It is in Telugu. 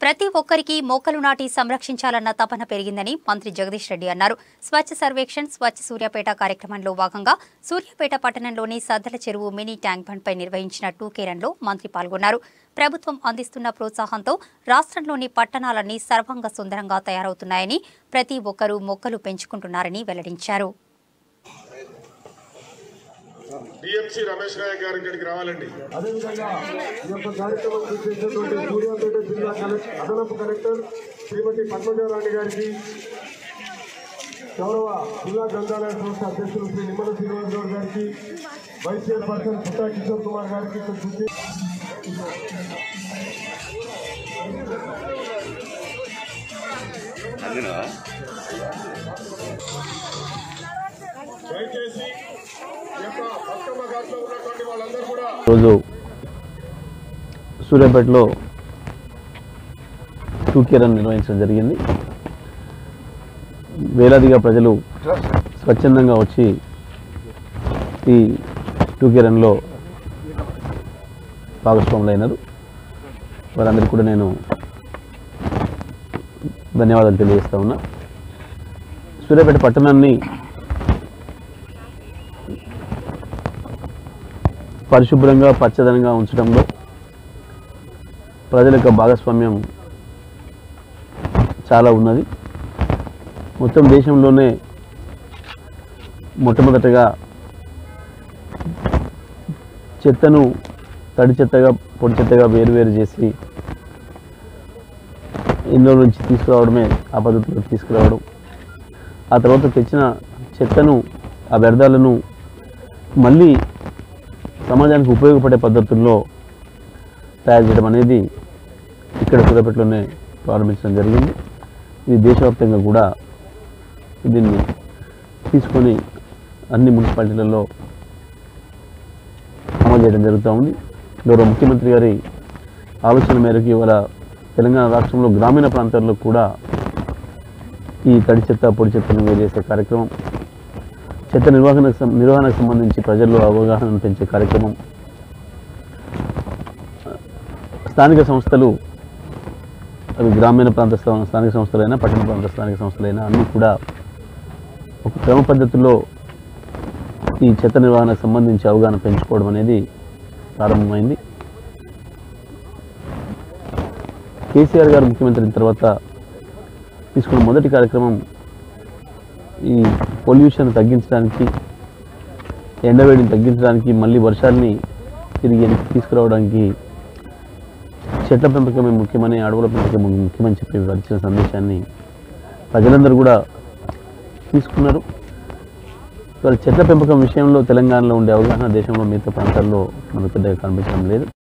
ప్రతి ఒక్కరికి మొక్కలు నాటి సంరక్షించాలన్న తపన పెరిగిందని మంత్రి జగదీష్ రెడ్డి అన్నారు స్వచ్ఛ సర్వేక్షణ్ స్వచ్ఛ సూర్యాపేట కార్యక్రమంలో భాగంగా సూర్యాపేట పట్టణంలోని సద్దల చెరువు మినీ ట్యాంక్ బండ్పై నిర్వహించిన టూకే రన్లో మంత్రి పాల్గొన్నారు ప్రభుత్వం అందిస్తున్న ప్రోత్సాహంతో రాష్ట్రంలోని పట్టణాలన్నీ సర్వంగ సుందరంగా తయారవుతున్నాయని ప్రతి ఒక్కరూ మొక్కలు పెంచుకుంటున్నారని వెల్లడించారు డిఎంసి రమేష్ నాయక్ గారు ఇక్కడికి రావాలండి అదేవిధంగా ఈ యొక్క కార్యక్రమం చూసేటటువంటి సూర్యాపేట జిల్లా కలెక్టర్ అదనపు కలెక్టర్ శ్రీమతి పద్మజారాణి గారికి గౌరవ జిల్లా గ్రంథాలయ సంస్థ అధ్యక్షులు శ్రీ నిమ్మల శ్రీనివాస్ గౌడ్ గారికి వైస్ చైర్పర్సన్ పుట్టా కిషోర్ కుమార్ గారికి ఇక్కడ చూసి దయచేసి ఈ యొక్క బతుకమ్మ ఘాట్లో ఉన్నటువంటి వాళ్ళందరూ కూడా రోజు సూర్యాపేటలో టూకే రన్ నిర్వహించడం జరిగింది వేలాదిగా ప్రజలు స్వచ్ఛందంగా వచ్చి ఈ టూకే రన్లో భాగస్వాములైనారు వారందరికీ కూడా నేను ధన్యవాదాలు తెలియజేస్తా ఉన్నా సూర్యాపేట పట్టణాన్ని పరిశుభ్రంగా పచ్చదనంగా ఉంచడంలో ప్రజల యొక్క భాగస్వామ్యం చాలా ఉన్నది మొత్తం దేశంలోనే మొట్టమొదటగా చెత్తను తడి చెత్తగా పొడి చెత్తగా వేరువేరు చేసి ఇందులో నుంచి తీసుకురావడమే ఆ పద్ధతిలో తీసుకురావడం ఆ తర్వాత తెచ్చిన చెత్తను ఆ వ్యర్థాలను మళ్ళీ సమాజానికి ఉపయోగపడే పద్ధతుల్లో తయారు చేయడం అనేది ఇక్కడ సూర్యాపేటలోనే ప్రారంభించడం జరిగింది ఇది దేశవ్యాప్తంగా కూడా దీన్ని తీసుకొని అన్ని మున్సిపాలిటీలలో అమలు చేయడం జరుగుతూ ఉంది గౌరవ ముఖ్యమంత్రి గారి ఆలోచన మేరకు ఇవాళ తెలంగాణ రాష్ట్రంలో గ్రామీణ ప్రాంతాల్లో కూడా ఈ తడి చెత్త పొడి చెత్తను వేరేసే కార్యక్రమం చెత్త నిర్వహణకు సం- నిర్వహణకు సంబంధించి ప్రజల్లో అవగాహన పెంచే కార్యక్రమం స్థానిక సంస్థలు అవి గ్రామీణ ప్రాంత స్థా- స్థానిక సంస్థలైనా పట్టణ ప్రాంత స్థానిక సంస్థలైనా అన్నీ కూడా ఒక క్రమ పద్ధతిలో ఈ చెత్త నిర్వహణకు సంబంధించి అవగాహన పెంచుకోవడం అనేది ప్రారంభమైంది కేసీఆర్ గారు ముఖ్యమంత్రి అయిన తర్వాత తీసుకున్న మొదటి కార్యక్రమం ఈ పొల్యూషన్ తగ్గించడానికి ఎండవేడిని తగ్గించడానికి మళ్ళీ వర్షాలని తిరిగి వెనక్కి తీసుకురావడానికి చెట్ల పెంపకమే ముఖ్యమని అడవుల పెంపకమే ముఖ్యమని చెప్పి వారు ఇచ్చిన సందేశాన్ని ప్రజలందరూ కూడా తీసుకున్నారు ఇవాళ చెట్ల పెంపకం విషయంలో తెలంగాణలో ఉండే అవగాహన దేశంలో మిగతా ప్రాంతాల్లో మనకు పెద్దగా కనిపించడం లేదు